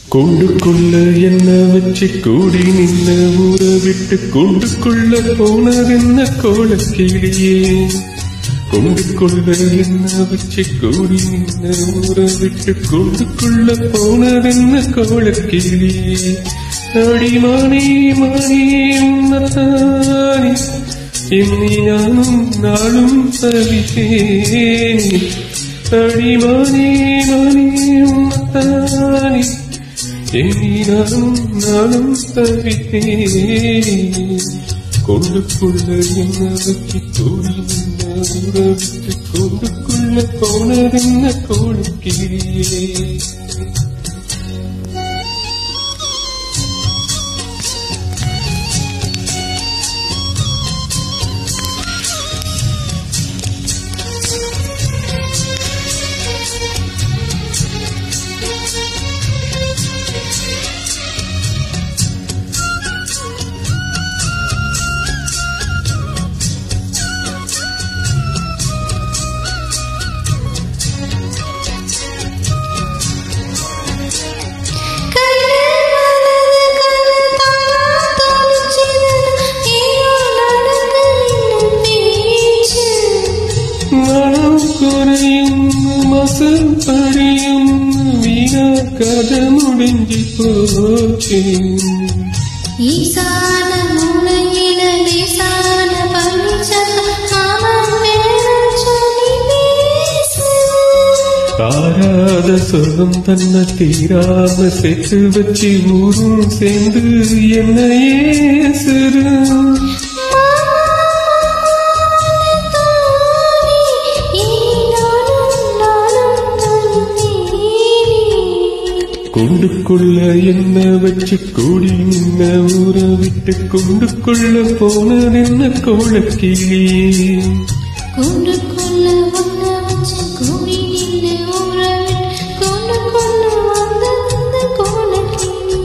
கொண்டுக்குள்ள என்ன வச்சு கூடி நின்ன ஊற விட்டு கொண்டுக்குள்ள போனதென்ன கோலக்கிளியே கொண்டுக்குள்ள என்ன வச்சு கூடி நின்ன ஊற விட்டு கொண்டுக்குள்ள போனதென்ன கோலக்கிளியே அடி மானே மானே உன்னத்தானே எண்ணி நானும் நாளும் தவித்தேன் அடி மானே மானே உன்னத்தானே எண்ணி நானும் நானும் தவித்தேன் கொண்டுக்குள்ள என்ன வச்சு கூடி நின்ன உறவிட்டு கொண்டுக்குள்ள போனதென்ன கோழிக்கிளியே மனம் குறையும் மசல் படியும் வீணா கதை முடிஞ்சு போச்சு ஈசான மூலையில லேசான பனிச்சத்தம் அவன் பேரச் சொல்லி பேசு. தாராத சொர்க்கம் தன்னை தீராம சேர்த்து வச்சு ஊரும் சேர்ந்து என்னையே சிறு கொண்டுக்குள்ள என்ன வச்சு கூடி நின்ன ஊற விட்டு கொண்டுக்குள்ள போனதென்ன கோலக்கிளியே கொண்டுக்குள்ள ஒன்ன வச்சு கூடி நின்னு ஊறவிட்டு கொண்டுக்குள்ள வந்தது கோலக்கிளி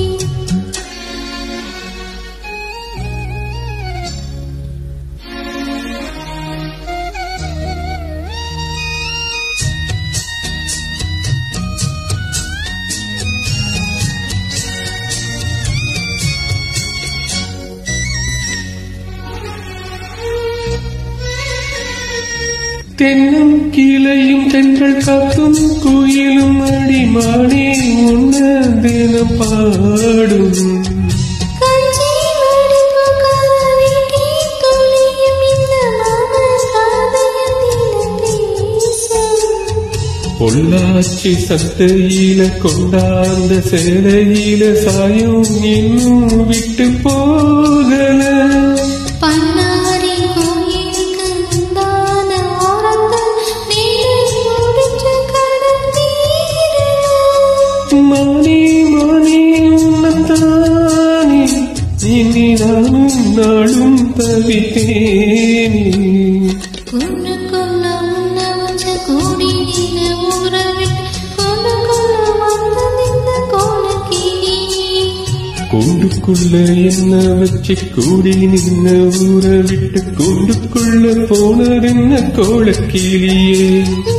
தென்னம் கீழையும் தென்றல் காத்தும் குயிலும் அடிமானே உன்ன தினம் பாடும் கஞ்சி மடிப்பு கதவிக்கு துளியும் இந்த மன காதயத்தில பேசும் பொள்ளாச்சி சத்தையில கொண்டாந்த சேலையில சாயம் இன்னும் விட்டு போகல பண்ணாரி கோயிலுக்கு முந்தான ஓரத்தில் நீரை முடிச்ச கடல் தீரல மானே மானே உன்னத்தானே இனி நானும் நாளும் தவித்தேனே கொண்டு கொள்ள உன்ன வச்ச கூடி நீன ஊறவிட்டு கொண்டு கொள்ள வந்த இந்த கோலக்கிளி கூண்டுக்குள்ள என்ன வச்சு கூடி நின்ன ஊற விட்டு கூண்டுக்குள்ள போனதென்ன கோலக்கிளியே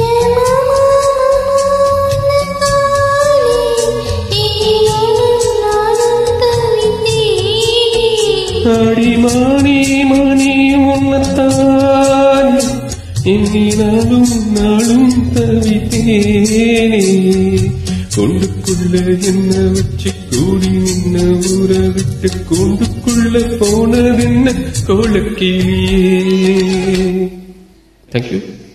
ஆடி மானே மானே உன்னத்தான் எண்ணி நாளும் நாளும் தவித்தேனே கொண்டுக்குள்ள என்ன வச்சு கூடி நின்ன ஊற விட்டு கூண்டுக்குள்ள போனதென்ன கோலக்கிளியே தேங்க்யூ